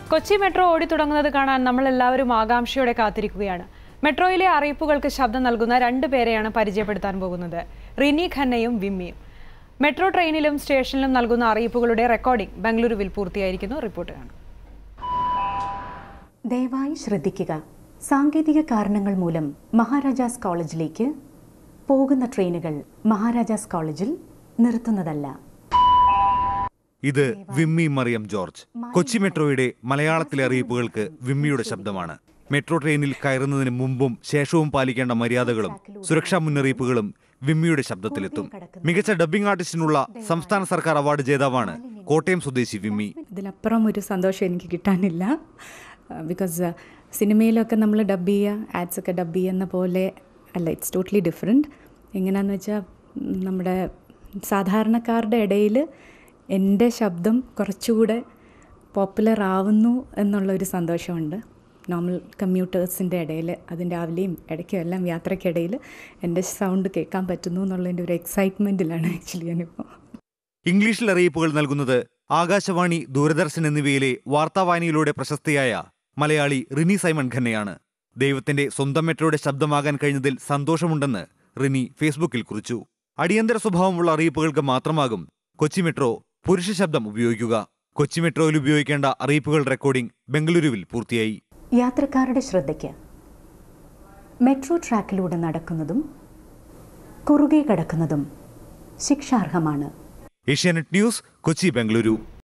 Kochi metro ഓടിത്തുടങ്ങുന്നത് കാണാൻ നമ്മൾ എല്ലാവരും ആകാംക്ഷയോടെ കാത്തിരിക്കുകയാണ് മെട്രോയിലെ അറിയിപ്പുകൾക്ക് ശബ്ദം നൽകുന്ന രണ്ട് പേരെയാണ് പരിചയപ്പെടുത്താൻ പോകുന്നത് റിനി ഖന്നയും വിമ്മിയും മെട്രോ ട്രെയിനിലും സ്റ്റേഷനിലും നൽകുന്ന അറിയിപ്പുകളുടെ റെക്കോർഡിംഗ് ബംഗളൂരുവിൽ പൂർത്തിയായിരിക്കുന്നു റിപ്പോർട്ട് കാണാം ദയവായി ശ്രദ്ധിക്കുക സാങ്കേതിക കാരണങ്ങൾ മൂലം മഹാരാജാസ് കോളേജിലേക്ക് പോകുന്ന ട്രെയിനുകൾ മഹാരാജാസ് കോളേജിൽ നിർത്തുന്നതല്ല ഇത് വിമ്മി മറിയം ജോർജ് കൊച്ചി മെട്രോയുടെ മലയാളത്തിലെ അറിയിപ്പുകൾക്ക് വിമ്മിയുടെ ശബ്ദമാണ് മെട്രോ ട്രെയിനിൽ കയറുന്നതിന് മുമ്പും ശേഷവും പാലിക്കേണ്ട മര്യാദകളും സുരക്ഷാ മുന്നറിയിപ്പുകളും വിമ്മിയുടെ ശബ്ദത്തിലെത്തും മികച്ച ഡബ്ബിംഗ് ആർട്ടിസ്റ്റിനുള്ള സംസ്ഥാന സർക്കാർ അവാർഡ് ജേതാവാണ് കോട്ടയം സ്വദേശി വിമ്മി ഇതിലപ്പുറം ഒരു സന്തോഷം എനിക്ക് കിട്ടാനില്ല ബിക്കോസ് സിനിമയിലൊക്കെ നമ്മൾ ഡബ് ചെയ്യുക ആഡ്സ് ഒക്കെ ഡബ് ചെയ്യുന്ന പോലെ അല്ല ഇറ്റ്സ് ടോട്ടലി ഡിഫറെൻറ്റ് എങ്ങനെയാണെന്ന് വെച്ചാൽ നമ്മുടെ സാധാരണക്കാരുടെ ഇടയിൽ എൻ്റെ ശബ്ദം കുറച്ചുകൂടെ പോപ്പുലർ ആവുന്നു എന്നുള്ളൊരു സന്തോഷമുണ്ട് നോർമൽ കമ്മ്യൂട്ടേഴ്സിൻ്റെ ഇടയിൽ അതിൻ്റെ രാവിലെയും ഇടയ്ക്കും എല്ലാം യാത്രയ്ക്കിടയിൽ എൻ്റെ സൗണ്ട് കേൾക്കാൻ പറ്റുന്നു എന്നുള്ളതിൻ്റെ ഒരു എക്സൈറ്റ്മെൻറ്റിലാണ് ആക്ച്വലി ഞാനിപ്പോൾ ഇംഗ്ലീഷിൽ അറിയിപ്പുകൾ നൽകുന്നത് ആകാശവാണി ദൂരദർശൻ എന്നിവയിലെ വാർത്താവാഹിനിയിലൂടെ പ്രശസ്തിയായ മലയാളി റിനി സൈമൺ ഖന്നയാണ് ദൈവത്തിന്റെ സ്വന്തം മെട്രോയുടെ ശബ്ദമാകാൻ കഴിഞ്ഞതിൽ സന്തോഷമുണ്ടെന്ന് റിനി ഫേസ്ബുക്കിൽ കുറിച്ചു അടിയന്തര സ്വഭാവമുള്ള അറിയിപ്പുകൾക്ക് മാത്രമാകും കൊച്ചി മെട്രോ പുരുഷ ശബ്ദം ഉപയോഗിക്കുക കൊച്ചി മെട്രോയിൽ ഉപയോഗിക്കേണ്ട അറിയിപ്പുകൾ റെക്കോർഡിംഗ് ബംഗളൂരുവിൽ പൂർത്തിയായി യാത്രക്കാരുടെ ശ്രദ്ധയ്ക്ക് മെട്രോ ട്രാക്കിലൂടെ നടക്കുന്നതും കുറുകെ കിടക്കുന്നതും ശിക്ഷാർഹമാണ് ഏഷ്യാനെറ്റ് ന്യൂസ് കൊച്ചി ബംഗളൂരു